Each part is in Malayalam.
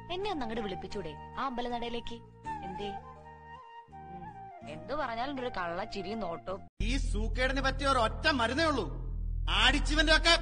എന്നെ ഒന്ന് അങ്ങോട്ട് വിളിപ്പിച്ചൂടെ ആ അമ്പലനടയിലേക്ക് എന്തേ ഉം, എന്തു പറഞ്ഞാലും ഒരു കള്ള ചിരിയും നോട്ടവും ഈ സൂക്കേടിന് പറ്റിയ ഒരു ഒറ്റ മരുന്നേ ഉള്ളൂ ആടിച്ചിവന്റെ ഒക്കെ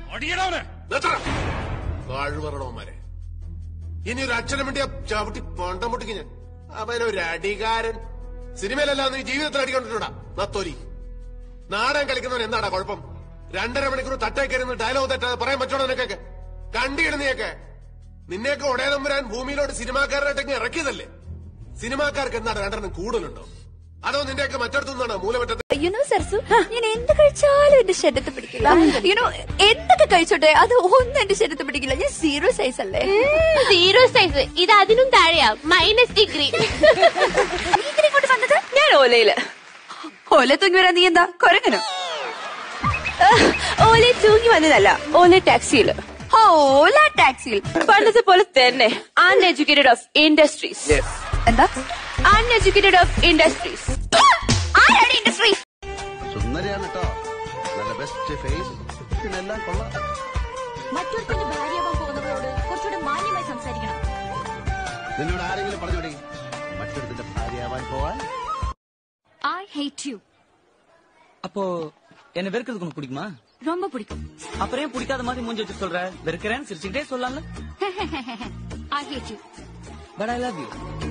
വാഴ്വറണോമാരെ ഇനി ഒരു അക്ഷരം വേണ്ടിയ ചവിട്ടി പണ്ടം പൊട്ടിക്ക് ഞാൻ അവനൊരു അടികാരൻ സിനിമയിലല്ലാതെ നീ ജീവിതത്തിൽ അടിക്കൊണ്ടിട്ടുണ്ടാ നത്തോലി നാടകം കളിക്കുന്നവൻ എന്താടാ കുഴപ്പം രണ്ടര മണിക്കൂർ തട്ടേക്കരുന്ന് ഡയലോഗ് തെറ്റാതെ പറയാൻ പറ്റണോ നിനക്കൊക്കെ കണ്ടിടുന്നയൊക്കെ നിന്നെയൊക്കെ ഉടയനം വരാൻ ഭൂമിയിലോട്ട് സിനിമാക്കാരനായിട്ടൊക്കെ ഇറക്കിയതല്ലേ സിനിമാക്കാർക്ക് എന്താണ് രണ്ടെണ്ണം കൂടുതലുണ്ടോ അതോ നിന്റെയൊക്കെ മറ്റടുത്തുനിന്നാണ് മൂലമറ്റത്ത് യുനോ സർസു ഞാൻ എന്ത് കഴിച്ചാലും എന്റെ ശരീരത്ത് പിടിക്കില്ല യുനോ എന്തൊക്കെ കഴിച്ചോട്ടെ അത് ഒന്നും എന്റെ ശരീരത്ത് പിടിക്കില്ല ഞാൻ സീറോ സൈസ് അല്ലേ സീറോ സൈസ് ഇത് അതിനും താഴെയാ മൈനസ് ഡിഗ്രി നീ ഇതിനെ ഇങ്ങോട്ട് വന്നത് ഞാൻ ഓലയില് ഓല തൂങ്ങി വരാൻ നീ എന്താ കൊരങ്ങനോ ഓല തൂങ്ങി വന്നതല്ല ഓല ടാക്സിയില് ഓല ടാക്സിയിൽ പണ്ടത്തെ പോലെ തന്നെ അൺഎഡ്യൂക്കേറ്റഡ് ഓഫ് ഇൻഡസ്ട്രീസ് എന്താ അൺഎഡ്യൂക്കേറ്റഡ് ഓഫ് ഇൻഡസ്ട്രീസ് ആരാണ് ഇൻഡസ്ട്രി സുന്ദരിയാണ് കേട്ടോ നല്ല ബെസ്റ്റ് ഫേസ് പിന്നെല്ലാം കൊള്ളാം മറ്റൊരുത്തിന്റെ ഭാര്യയാവാൻ പോകുന്നവരോട് കുറച്ചുകൂടെ മാന്യമായി സംസാരിക്കണം നിന്നോട് ആരെങ്കിലും പറഞ്ഞോടി മറ്റൊരുത്തിന്റെ ഭാര്യയാവാൻ പോവാൻ ഐ ഹേറ്റ് യു அப்போ என்ன வெறுக்கிறதுக்கு உனக்கு பிடிக்குமா ரொம்ப பிடிக்கும் அப்புறம் ஏன் பிடிக்காத மாதிரி மூஞ்சி வச்சு சொல்ற வெறுக்கிறேன்னு சிரிச்சுக்கிட்டே சொல்லலாம்ல I hate you but I love you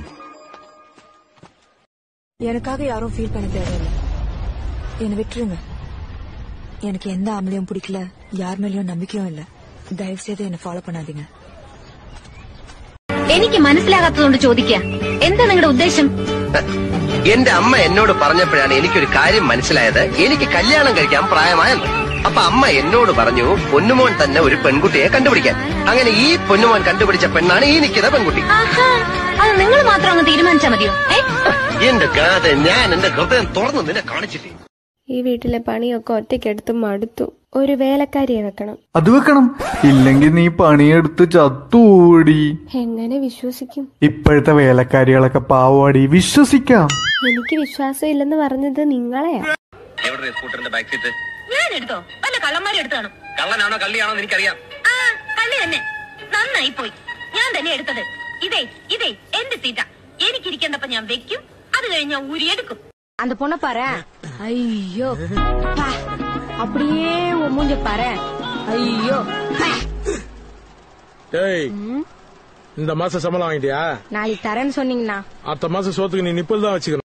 எனக்காக யாரும் ஃபீல் பண்ண தேவையில்லை என்னை விட்டுருங்க எனக்கு எந்த ஆம்பளையும் பிடிக்கல யார் மேலயும் நம்பிக்கையும் இல்ல தயவு செய்து என்ன ஃபாலோ பண்ணாதீங்க എനിക്ക് മനസ്സിലാകാത്തതുകൊണ്ട് ചോദിക്കുക എന്താ നിങ്ങളുടെ ഉദ്ദേശം എന്റെ അമ്മ എന്നോട് പറഞ്ഞപ്പോഴാണ് എനിക്കൊരു കാര്യം മനസ്സിലായത് എനിക്ക് കല്യാണം കഴിക്കാൻ പ്രായമായെന്ന് അപ്പൊ അമ്മ എന്നോട് പറഞ്ഞു പൊന്നുമോൻ തന്നെ ഒരു പെൺകുട്ടിയെ കണ്ടുപിടിക്കാൻ അങ്ങനെ ഈ പൊന്നുമോൻ കണ്ടുപിടിച്ച പെണ്ണാണ് ഈ നിൽക്കുന്ന പെൺകുട്ടി ആഹാ അത് നിങ്ങൾ മാത്രം അങ്ങ് തീരുമാനിച്ചാ മതിയോ ഏ എന്റെ കഥ ഞാൻ എന്റെ ഹൃദയം തുറന്ന് നിന്നെ കാണിച്ചില്ലേ ഈ വീട്ടിലെ പണിയൊക്കെ ഒറ്റയ്ക്കെടുത്ത് മടുത്തു ഒരു വേലക്കാരിയെ വെക്കണം അത് വെക്കണം ഇല്ലെങ്കിൽ നീ പണിയെടുത്ത് ചത്തൂടി എങ്ങനെ വിശ്വസിക്കും ഇപ്പോഴത്തെ വേലക്കാരികളൊക്കെ പാവാടി വിശ്വസിക്കാം എനിക്ക് വിശ്വാസം ഇല്ലെന്ന് പറഞ്ഞത് നിങ്ങളെയാ എവിടെ സ്കൂട്ടറിന്റെ ബാക്ക് സീറ്റ് ഞാൻ എടുത്തോ വല്ല കള്ളന്മാരെ എടുത്തു കാണും കള്ളനാണോ കള്ളിയാണോ എന്ന് എനിക്കറിയാം ആ കള്ളി തന്നെ നന്നായി പോയി ഞാൻ തന്നെ എടുത്തത് ഇതേ ഇതേ എന്റെ സീറ്റാ എനിക്കിരിക്കേണ്ടപ്പോ ഞാൻ വെക്കും അത് കഴിഞ്ഞ് ഞാൻ ഊരിയെടുക്കും அந்த பொண்ண பாரு ஐயோ பா. அப்படியே உன் மூஞ்ச பாரு ஐயோ பா. டேய் இந்த மாசம் சம்பளம் வாங்கிட்டியா நாளைக்கு தரேன்னு சொன்னீங்கண்ணா அடுத்த மாசம் சோத்துக்கு நீ நிப்பல் தான் வச்சுக்கணும்